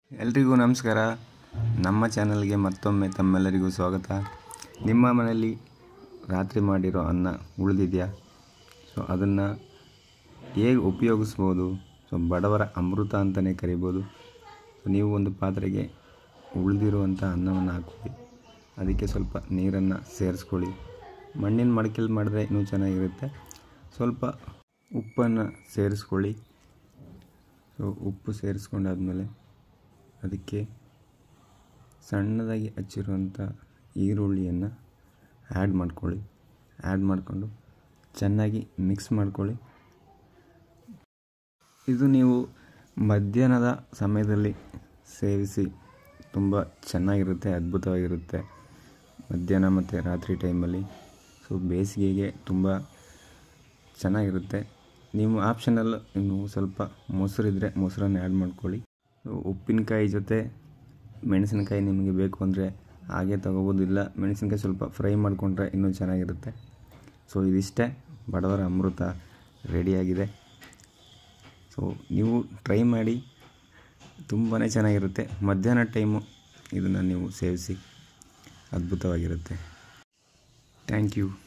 ಎಲ್ರಿಗೂ ನಮಸ್ಕಾರ ನಮ್ಮ ಚಾನಲ್ಗೆ ಮತ್ತೊಮ್ಮೆ ತಮ್ಮೆಲ್ಲರಿಗೂ ಸ್ವಾಗತ ನಿಮ್ಮ ಮನೆಯಲ್ಲಿ ರಾತ್ರಿ ಮಾಡಿರೋ ಅನ್ನ ಉಳಿದಿದೆಯಾ ಸೊ ಅದನ್ನು ಹೇಗೆ ಉಪಯೋಗಿಸ್ಬೋದು ಸೊ ಬಡವರ ಅಮೃತ ಅಂತಲೇ ಕರಿಬೋದು ಸೊ ನೀವು ಒಂದು ಪಾತ್ರೆಗೆ ಉಳಿದಿರುವಂಥ ಅನ್ನವನ್ನು ಹಾಕ್ಕೊಳ್ಳಿ ಅದಕ್ಕೆ ಸ್ವಲ್ಪ ನೀರನ್ನು ಸೇರಿಸ್ಕೊಳ್ಳಿ ಮಣ್ಣಿನ ಮಡಕೆಲಿ ಮಾಡಿದ್ರೆ ಇನ್ನೂ ಚೆನ್ನಾಗಿರುತ್ತೆ ಸ್ವಲ್ಪ ಉಪ್ಪನ್ನು ಸೇರಿಸ್ಕೊಳ್ಳಿ ಸೊ ಉಪ್ಪು ಸೇರಿಸ್ಕೊಂಡಾದ್ಮೇಲೆ ಅದಕ್ಕೆ ಸಣ್ಣದಾಗಿ ಹಚ್ಚಿರುವಂಥ ಈರುಳ್ಳಿಯನ್ನು ಆ್ಯಡ್ ಮಾಡ್ಕೊಳ್ಳಿ ಆ್ಯಡ್ ಮಾಡಿಕೊಂಡು ಚೆನ್ನಾಗಿ ಮಿಕ್ಸ್ ಮಾಡ್ಕೊಳ್ಳಿ ಇದು ನೀವು ಮಧ್ಯಾಹ್ನದ ಸಮಯದಲ್ಲಿ ಸೇವಿಸಿ ತುಂಬ ಚೆನ್ನಾಗಿರುತ್ತೆ ಅದ್ಭುತವಾಗಿರುತ್ತೆ ಮಧ್ಯಾಹ್ನ ಮತ್ತು ರಾತ್ರಿ ಟೈಮಲ್ಲಿ ಸೊ ಬೇಸಿಗೆಗೆ ತುಂಬ ಚೆನ್ನಾಗಿರುತ್ತೆ ನೀವು ಆಪ್ಷನಲ್ ಇನ್ನು ಸ್ವಲ್ಪ ಮೊಸರಿದ್ದರೆ ಮೊಸರನ್ನು ಆ್ಯಡ್ ಮಾಡ್ಕೊಳ್ಳಿ ಉಪ್ಪಿನಕಾಯಿ ಜೊತೆ ಮೆಣಸಿನಕಾಯಿ ನಿಮಗೆ ಬೇಕು ಅಂದರೆ ಹಾಗೆ ತಗೋಬೋದಿಲ್ಲ ಮೆಣಸಿನಕಾಯಿ ಸ್ವಲ್ಪ ಫ್ರೈ ಮಾಡಿಕೊಂಡ್ರೆ ಇನ್ನೂ ಚೆನ್ನಾಗಿರುತ್ತೆ ಸೊ ಇದಿಷ್ಟೇ ಬಡವರ ಅಮೃತ ರೆಡಿಯಾಗಿದೆ ಸೊ ನೀವು ಟ್ರೈ ಮಾಡಿ ತುಂಬಾ ಚೆನ್ನಾಗಿರುತ್ತೆ ಮಧ್ಯಾಹ್ನ ಟೈಮು ಇದನ್ನು ನೀವು ಸೇವಿಸಿ ಅದ್ಭುತವಾಗಿರುತ್ತೆ ಥ್ಯಾಂಕ್ ಯು